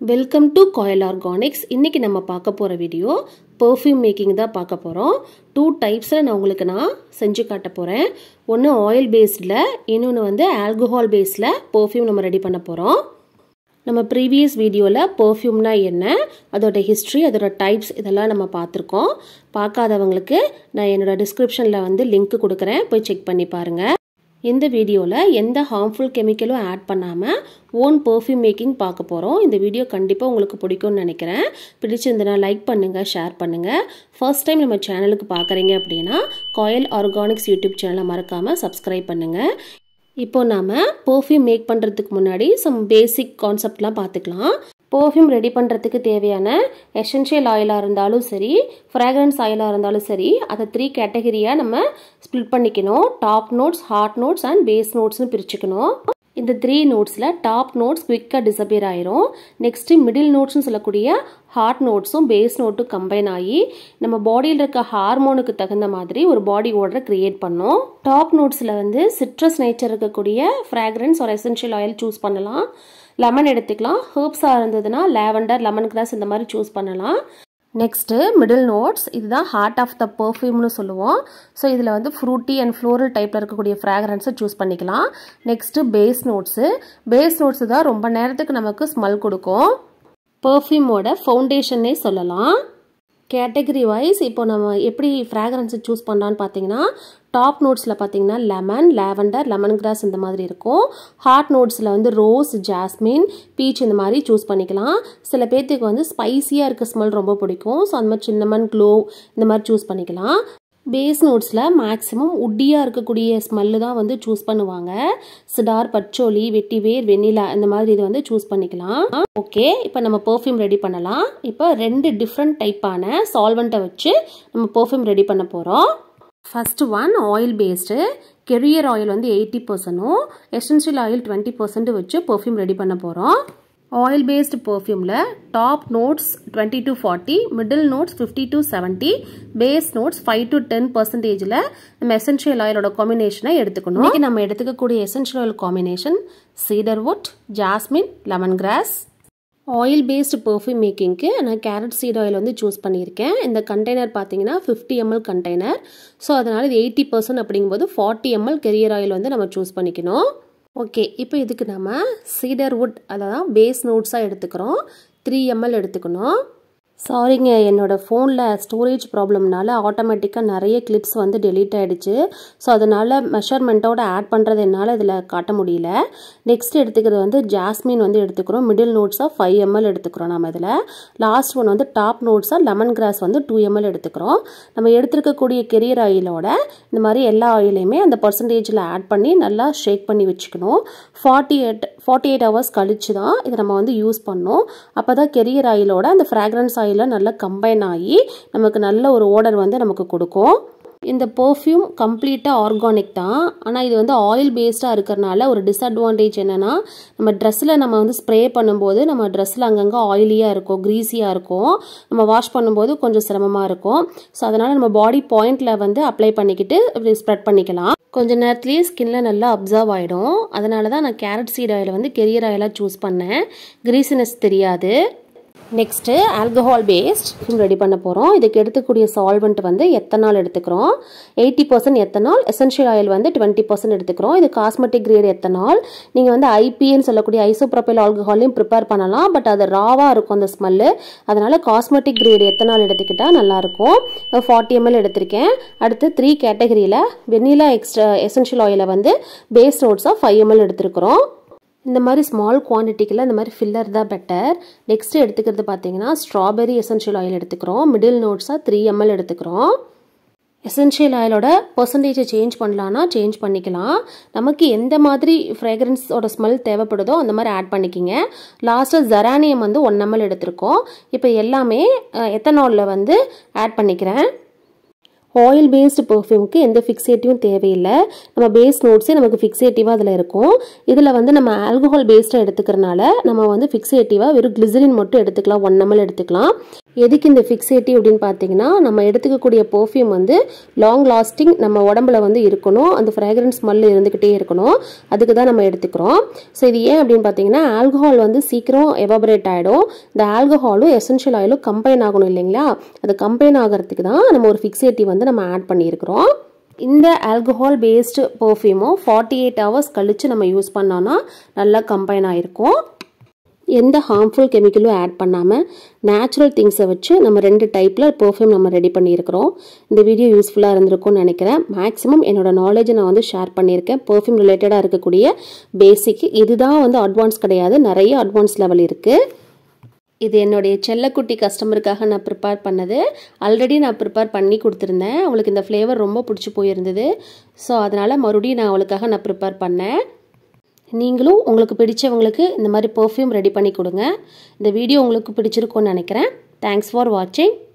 welcome to coil organics இன்றைக்கி நம்ம பார்க்க போகிற வீடியோ பர்ஃப்யூம் மேக்கிங் தான் பார்க்க போகிறோம் டூ டைப்ஸில் நான் உங்களுக்கு நான் செஞ்சு காட்ட போகிறேன் ஒன்று ஆயில் பேஸ்டில் இன்னொன்று வந்து ஆல்கஹால் பேஸில் பர்ஃப்யூம் நம்ம ரெடி பண்ண போகிறோம் நம்ம ப்ரீவியஸ் வீடியோவில் பர்ஃப்யூம்னா என்ன அதோட ஹிஸ்ட்ரி அதோட டைப்ஸ் இதெல்லாம் நம்ம பார்த்துருக்கோம் பார்க்காதவங்களுக்கு நான் என்னோடய டிஸ்கிரிப்ஷனில் வந்து லிங்க் கொடுக்குறேன் போய் செக் பண்ணி பாருங்கள் இந்த வீடியோவில் எந்த ஹார்ம்ஃபுல் கெமிக்கலும் ஆட் பண்ணாமல் ஓன் பர்ஃப்யூம் மேக்கிங் பார்க்க போகிறோம் இந்த வீடியோ கண்டிப்பாக உங்களுக்கு பிடிக்கும்னு நினைக்கிறேன் பிடிச்சிருந்தனா லைக் பண்ணுங்கள் ஷேர் பண்ணுங்கள் ஃபர்ஸ்ட் டைம் நம்ம சேனலுக்கு பார்க்குறீங்க அப்படின்னா காயல் ஆர்கானிக்ஸ் யூடியூப் சேனலை மறக்காமல் சப்ஸ்கிரைப் பண்ணுங்கள் இப்போ நாம் பர்ஃப்யூம் மேக் பண்ணுறதுக்கு முன்னாடி சம் பேசிக் கான்செப்ட்லாம் பார்த்துக்கலாம் பர்ஃப்யூம் ரெடி பண்ணுறதுக்கு தேவையான எசென்ஷியல் ஆயிலாக இருந்தாலும் சரி ஃப்ராக்ரன்ஸ் ஆயிலாக இருந்தாலும் சரி அதை த்ரீ கேட்டகரியாக நம்ம ஸ்ப்ளிட் பண்ணிக்கணும் top notes heart notes and base நோட்ஸ்னு பிரிச்சுக்கணும் இந்த த்ரீ நோட்ஸில் டாப் நோட்ஸ் குவிக்காக டிசப்பியர் ஆயிரும் நெக்ஸ்ட்டு மிடில் நோட்ஸ்னு சொல்லக்கூடிய ஹார்ட் நோட்ஸும் பேஸ் நோட்டும் கம்பைன் ஆகி நம்ம பாடியில் இருக்க ஹார்மோனுக்கு தகுந்த மாதிரி ஒரு பாடி ஓடரை கிரியேட் பண்ணோம் டாப் நோட்ஸில் வந்து சிட்ரஸ் நேச்சர் இருக்கக்கூடிய ஃப்ராக்ரன்ஸ் ஒரு எசென்ஷியல் ஆயில் சூஸ் பண்ணலாம் லெமன் எடுத்துக்கலாம் ஹேர்ப்ஸாக இருந்ததுன்னா லேவண்டர் லெமன் கிராஸ் இந்த மாதிரி சூஸ் பண்ணலாம் நெக்ஸ்ட்டு மிடில் நோட்ஸ் இதுதான் ஹார்ட் ஆஃப் த பர்ஃப்யூம்னு சொல்லுவோம் ஸோ இதில் வந்து ஃப்ரூட்டி அண்ட் ஃப்ளோரல் டைப்பில் இருக்கக்கூடிய ஃப்ராக்ரன்ஸை சூஸ் பண்ணிக்கலாம் next base notes base notes தான் ரொம்ப நேரத்துக்கு நமக்கு ஸ்மெல் கொடுக்கும் பர்ஃப்யூமோட ஃபவுண்டேஷன்னே சொல்லலாம் கேட்டகரி வைஸ் இப்போ நம்ம எப்படி ஃப்ராக்ரன்ஸை சூஸ் பண்ணலான்னு பார்த்தீங்கன்னா டாப் நோட்ஸில் பார்த்தீங்கன்னா லெமன் லேவண்டர் லெமன் கிராஸ் இந்த மாதிரி இருக்கும் ஹார்ட் நோட்ஸில் வந்து ரோஸ் ஜாஸ்மின் பீச் இந்த மாதிரி சூஸ் பண்ணிக்கலாம் சில பேர்த்துக்கு வந்து ஸ்பைசியாக இருக்க ஸ்மெல் ரொம்ப பிடிக்கும் ஸோ அந்த மாதிரி சின்னமன் க்ளோ இந்த மாதிரி சூஸ் பண்ணிக்கலாம் பேஸ் நோட்ஸில் மேக்ஸிமம் உட்டியாக இருக்கக்கூடிய ஸ்மெல்லு தான் வந்து சூஸ் பண்ணுவாங்க சிடார் பச்சோலி வெட்டிவேர் வெண்ணிலா இந்த மாதிரி இது வந்து சூஸ் பண்ணிக்கலாம் ஓகே இப்போ நம்ம பர்ஃப்யூம் ரெடி பண்ணலாம் இப்போ ரெண்டு டிஃப்ரெண்ட் டைப்பான சால்வெண்ட்டை வச்சு நம்ம பர்ஃப்யூம் ரெடி பண்ண போகிறோம் first one oil based carrier oil வந்து எயிட்டி பர்சன்டும் எசென்ஷியல் ஆயில் டுவெண்ட்டி பர்சன்ட் வச்சு பர்ஃப்யூம் ரெடி பண்ண போகிறோம் ஆயில் பேஸ்டு பர்ஃப்யூமில் top notes twenty to forty middle notes fifty to seventy base notes five to ten பர்சன்டேஜில் நம்ம எசென்ஷியல் ஆயிலோட காம்பினேஷனை எடுத்துக்கணும் இன்றைக்கி நம்ம எடுத்துக்கக்கூடிய essential oil combination cedarwood jasmine lemon grass oil based perfume மேக்கிங்க்கு நான் கேரட் சீட் ஆயில் வந்து சூஸ் பண்ணியிருக்கேன் இந்த கண்டெய்னர் பார்த்தீங்கன்னா ஃபிஃப்டி எம்எல் கண்டெய்னர் ஸோ அதனால் இது எயிட்டி பர்சன்ட் அப்படிங்கும்போது ஃபார்ட்டி எம்எல் கெரியர் ஆயில் வந்து நம்ம சூஸ் பண்ணிக்கணும் ஓகே இப்போ இதுக்கு நம்ம சீடர் வுட் அதான் பேஸ் நோட்ஸாக எடுத்துக்கிறோம் த்ரீ எம்எல் எடுத்துக்கணும் சாரிங்க என்னோடய ஃபோனில் ஸ்டோரேஜ் ப்ராப்ளம்னால ஆட்டோமேட்டிக்காக நிறைய கிளிப்ஸ் வந்து டெலீட் ஆகிடுச்சு ஸோ அதனால் மெஷர்மெண்ட்டோட ஆட் பண்ணுறது என்னால் இதில் காட்ட முடியல நெக்ஸ்ட் எடுத்துக்கிறது வந்து ஜாஸ்மின் வந்து எடுத்துக்கிறோம் மிடில் நோட்ஸாக ஃபைவ் எம்எல் எடுத்துக்கிறோம் நம்ம இதில் லாஸ்ட் ஒன் வந்து டாப் நோட்ஸாக லெமன் கிராஸ் வந்து டூ எம்எல் எடுத்துக்கிறோம் நம்ம எடுத்துருக்கக்கூடிய கெரியர் ஆயிலோட இந்த மாதிரி எல்லா ஆயிலையுமே அந்த பர்சன்டேஜில் ஆட் பண்ணி நல்லா ஷேக் பண்ணி வச்சுக்கணும் forty eight forty eight hours கழிச்சு தான் இதை நம்ம வந்து யூஸ் பண்ணோம் அப்போ தான் கெரியர் ஆயிலோட அந்த ஃப்ராக்ரன்ஸ் ஆயிலில் நல்லா கம்பைன் ஆகி நமக்கு நல்ல ஒரு ஓடர் வந்து நமக்கு கொடுக்கும் இந்த பர்ஃப்யூம் கம்ப்ளீட்டாக ஆர்கானிக் தான் ஆனால் இது வந்து ஆயில் பேஸ்டாக இருக்கிறனால ஒரு டிஸ்அட்வான்டேஜ் என்னென்னா நம்ம ட்ரெஸ்ஸில் நம்ம வந்து ஸ்ப்ரே பண்ணும்போது நம்ம ட்ரெஸ்ஸில் அங்கங்கே ஆயிலியாக இருக்கும் க்ரீஸியாக இருக்கும் நம்ம வாஷ் பண்ணும்போது கொஞ்சம் சிரமமாக இருக்கும் ஸோ அதனால் நம்ம பாடி பாயிண்டில் வந்து அப்ளை பண்ணிக்கிட்டு இப்படி ஸ்ப்ரெட் பண்ணிக்கலாம் கொஞ்ச நேரத்துலேயே ஸ்கின்ல நல்லா அப்சர்வ் ஆகிடும் அதனால தான் நான் கேரட் சீட் ஆயில் வந்து கெரியர் ஆயிலாக சூஸ் பண்ணேன் க்ரீசினஸ் தெரியாது நெக்ஸ்ட்டு ஆல்கஹால் பேஸ்ட் ரெடி பண்ண போகிறோம் இதுக்கு எடுத்துக்கூடிய சால்வெண்ட் வந்து எத்தனால் எடுத்துக்கிறோம் eighty percent ethanol essential oil வந்து டுவெண்ட்டி பர்சன்ட் எடுத்துக்கிறோம் இது காஸ்மெட்டிக் கிரேட் எத்தனால் நீங்கள் வந்து ஐபின்னு சொல்லக்கூடிய ஐசோப்ரோபைல் ஆல்கஹாலையும் ப்ரிப்பேர் பண்ணலாம் பட் அது ராவாக இருக்கும் அந்த ஸ்மெல்லு அதனால் காஸ்மெட்டிக் கிரேட் எத்தனால் எடுத்துக்கிட்டால் நல்லாயிருக்கும் ஃபார்ட்டி எம்எல் எடுத்திருக்கேன் அடுத்து த்ரீ கேட்டகரியில் வெண்ணிலா எக்ஸ்ட்ரா எசென்ஷியல் ஆயிலை வந்து பேஸ் நோட்ஸாக ஃபைவ் எம்எல் எடுத்துருக்குறோம் இந்த மாதிரி ஸ்மால் குவான்டிட்டிக்கில் இந்த மாதிரி ஃபில்லர் தான் பெட்டர் நெக்ஸ்ட்டு எடுத்துக்கிறது பார்த்தீங்கன்னா ஸ்ட்ராபெரி எசென்ஷியல் ஆயில் எடுத்துக்கிறோம் மிடில் நோட்ஸாக த்ரீ எம்எல் எடுத்துக்கிறோம் எசென்ஷியல் ஆயிலோட பர்சன்டேஜை சேஞ்ச் பண்ணலான்னா சேஞ்ச் பண்ணிக்கலாம் நமக்கு எந்த மாதிரி ஃப்ரேக்ரன்ஸோட ஸ்மெல் தேவைப்படுதோ அந்த மாதிரி ஆட் பண்ணிக்கிங்க லாஸ்ட்டாக ஜெரானியம் வந்து ஒன் எம்எல் எடுத்திருக்கோம் இப்போ எல்லாமே எத்தனாலில் வந்து ஆட் பண்ணிக்கிறேன் ஆயில் பேஸ்டு பர்ஃப்யூமுக்கு எந்த ஃபிக்ஸேட்டிவும் தேவையில்லை நம்ம பேஸ் நோட்ஸே நமக்கு ஃபிக்ஸேட்டிவாக அதில் இருக்கும் இதில் வந்து நம்ம ஆல்கஹால் பேஸ்டாக எடுத்துக்கிறனால நம்ம வந்து ஃபிக்ஸேட்டிவாக வெறும் கிளிசரின் மட்டும் எடுத்துக்கலாம் ஒன் எம்எல் எடுத்துக்கலாம் எதுக்கு இந்த ஃபிக்ஸேட்டி அப்படின்னு பார்த்தீங்கன்னா நம்ம எடுத்துக்கக்கூடிய பர்ஃப்யூம் வந்து லாங் லாஸ்டிங் நம்ம உடம்புல வந்து இருக்கணும் அந்த ஃப்ராக்ரன்ஸ் ஸ்மெல் இருந்துக்கிட்டே இருக்கணும் அதுக்கு தான் நம்ம எடுத்துக்கிறோம் ஸோ இது ஏன் அப்படின்னு பார்த்தீங்கன்னா ஆல்கஹால் வந்து சீக்கிரம் எவாபரேட் ஆகிடும் இந்த ஆல்கஹாலும் எசென்ஷியல் ஆயிலும் கம்பைன் ஆகணும் இல்லைங்களா அது கம்பைன் ஆகிறதுக்கு தான் நம்ம ஒரு ஃபிக்ஸேட்டி வந்து நம்ம ஆட் பண்ணியிருக்கிறோம் இந்த ஆல்கஹால் பேஸ்டு பர்ஃப்யூமும் ஃபார்ட்டி எயிட் ஹவர்ஸ் கழித்து நம்ம யூஸ் பண்ணோன்னா நல்லா கம்பைன் ஆகிருக்கும் எந்த ஹார்ம்ஃபுல் கெமிக்கலும் ஆட் பண்ணாமல் நேச்சுரல் திங்ஸை வச்சு நம்ம ரெண்டு டைப்பில் பர்ஃப்யூம் நம்ம ரெடி பண்ணியிருக்கிறோம் இந்த வீடியோ யூஸ்ஃபுல்லாக இருந்திருக்கும்னு நினைக்கிறேன் மேக்ஸிமம் என்னோட நாலேஜை நான் வந்து ஷேர் பண்ணியிருக்கேன் பர்ஃப்யூம் ரிலேட்டடாக இருக்கக்கூடிய பேசிக் இதுதான் வந்து அட்வான்ஸ் கிடையாது நிறைய அட்வான்ஸ் லெவல் இருக்குது இது என்னுடைய செல்லக்குட்டி கஸ்டமருக்காக நான் ப்ரிப்பேர் பண்ணது ஆல்ரெடி நான் ப்ரிப்பேர் பண்ணி கொடுத்துருந்தேன் அவளுக்கு இந்த ஃப்ளேவர் ரொம்ப பிடிச்சி போயிருந்தது ஸோ அதனால் மறுபடியும் நான் அவளுக்காக நான் ப்ரிப்பேர் பண்ணேன் நீங்களும் உங்களுக்கு பிடிச்சவங்களுக்கு இந்த மாதிரி பர்ஃப்யூம் ரெடி பண்ணி கொடுங்க இந்த வீடியோ உங்களுக்கு பிடிச்சிருக்கும்னு நினைக்கிறேன் தேங்க்ஸ் ஃபார் வாட்சிங்